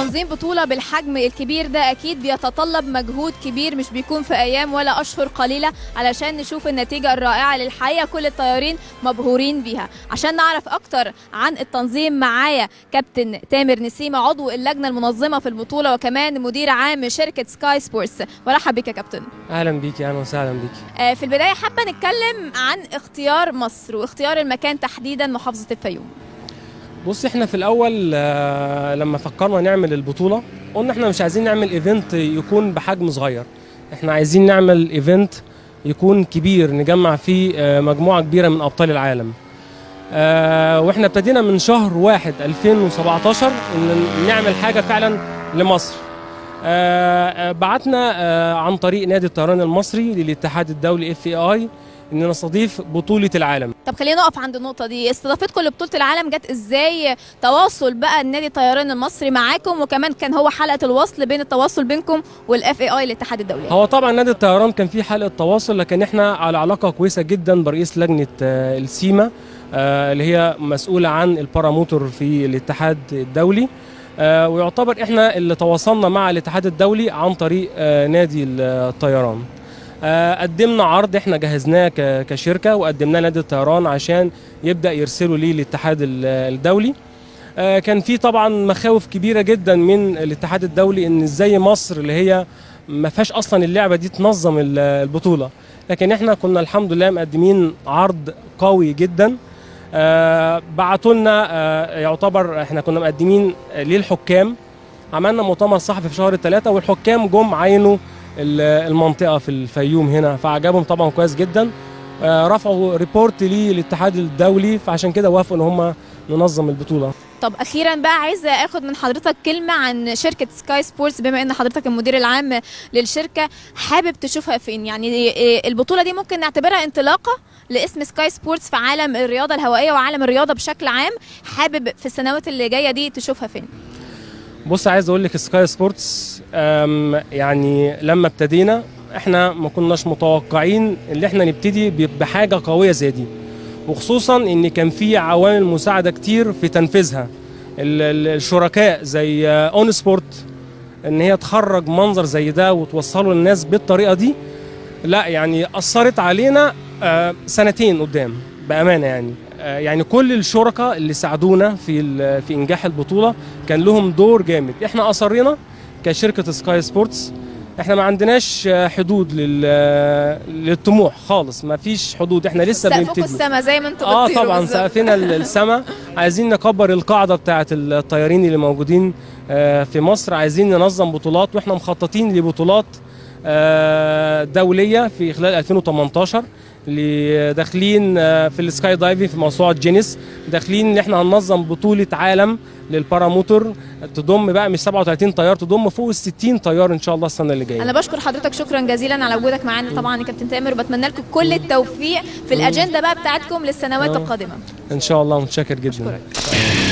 تنظيم بطولة بالحجم الكبير ده أكيد بيتطلب مجهود كبير مش بيكون في أيام ولا أشهر قليلة علشان نشوف النتيجة الرائعة للحقيقة كل الطيارين مبهورين بيها عشان نعرف أكتر عن التنظيم معايا كابتن تامر نسيمة عضو اللجنة المنظمة في البطولة وكمان مدير عام شركة سكاي سبورتس برحب بك يا كابتن اهلا بيكي اهلا وسهلا بيكي آه، في البداية حابة نتكلم عن اختيار مصر واختيار المكان تحديدا محافظة الفيوم بص احنا في الاول آه، لما فكرنا نعمل البطوله قلنا احنا مش عايزين نعمل ايفنت يكون بحجم صغير احنا عايزين نعمل ايفنت يكون كبير نجمع فيه آه، مجموعه كبيره من ابطال العالم آه، واحنا ابتدينا من شهر واحد 2017 ان نعمل حاجه فعلا لمصر آه، آه، بعتنا آه، عن طريق نادي الطيران المصري للاتحاد الدولي اف اي اي ان نستضيف بطوله العالم طب خلينا نقف عند النقطة دي استضافتكم لبطولة العالم جت ازاي تواصل بقى النادي الطيران المصري معاكم وكمان كان هو حلقة الوصل بين التواصل بينكم والاف اي اي الاتحاد الدولي هو طبعا نادي الطيران كان فيه حلقه تواصل لكن احنا على علاقه كويسه جدا برئيس لجنه آه، السيما آه، اللي هي مسؤوله عن الباراموتور في الاتحاد الدولي آه، ويعتبر احنا اللي تواصلنا مع الاتحاد الدولي عن طريق آه، نادي الطيران آه، قدمنا عرض احنا جهزناه ك- كشركه وقدمناه نادي الطيران عشان يبدا يرسله ليه الاتحاد ال- الدولي آه، كان في طبعا مخاوف كبيره جدا من الاتحاد الدولي ان ازاي مصر اللي هي ما فيهاش اصلا اللعبه دي تنظم ال- البطوله لكن احنا كنا الحمد لله مقدمين عرض قوي جدا آه، بعتوا لنا آه، يعتبر احنا كنا مقدمين آه، للحكام عملنا مؤتمر صحفي في شهر ثلاثة والحكام جم عينوا ال- المنطقة في الفيوم هنا فعجبهم طبعا كويس جدا آه، رفعوا ريبورت للاتحاد الدولي فعشان كده وافقوا ان هم ننظم البطولة طب اخيرا بقى عايزه اخد من حضرتك كلمه عن شركه سكاي سبورتس بما ان حضرتك المدير العام للشركه حابب تشوفها فين يعني إيه البطوله دي ممكن نعتبرها انطلاقه لاسم سكاي سبورتس في عالم الرياضه الهوائيه وعالم الرياضه بشكل عام حابب في السنوات اللي جايه دي تشوفها فين بص عايز اقول لك سكاي سبورتس أم، يعني لما ابتدينا احنا ما كناش متوقعين ان احنا نبتدي ب- بحاجه قويه زي دي وخصوصا ان كان في عوامل مساعده كتير في تنفيذها ال- ال- الشركاء زي اون سبورت ان هي تخرج منظر زي ده وتوصله للناس بالطريقه دي لا يعني اثرت علينا آه، سنتين قدام بامانه يعني آه، يعني كل الشركاء اللي ساعدونا في ال- في انجاح البطوله كان لهم دور جامد احنا اصرينا كشركه سكاي سبورتس احنا ما عندناش آه، حدود لل للطموح خالص ما فيش حدود احنا لسه سقفكم بنبتدي السما زي ما انتم اه بتطيروا طبعا بالظبط. سقفنا السما عايزين نكبر القاعده بتاعه الطيارين اللي موجودين آه، في مصر عايزين ننظم بطولات واحنا مخططين لبطولات آه، دوليه في خلال 2018 اللي داخلين آه، في السكاي دايفنج في موسوعه جينيس داخلين ان احنا هننظم بطوله عالم للباراموتور تضم بقى مش 37 طيار تضم فوق ال 60 طيار ان شاء الله السنه اللي جايه انا بشكر حضرتك شكرا جزيلا على وجودك معانا طبعا يا كابتن تامر وبتمنى لكم كل التوفيق في الاجنده بقى بتاعتكم للسنوات آه. القادمه ان شاء الله متشكر جدا أشكرك.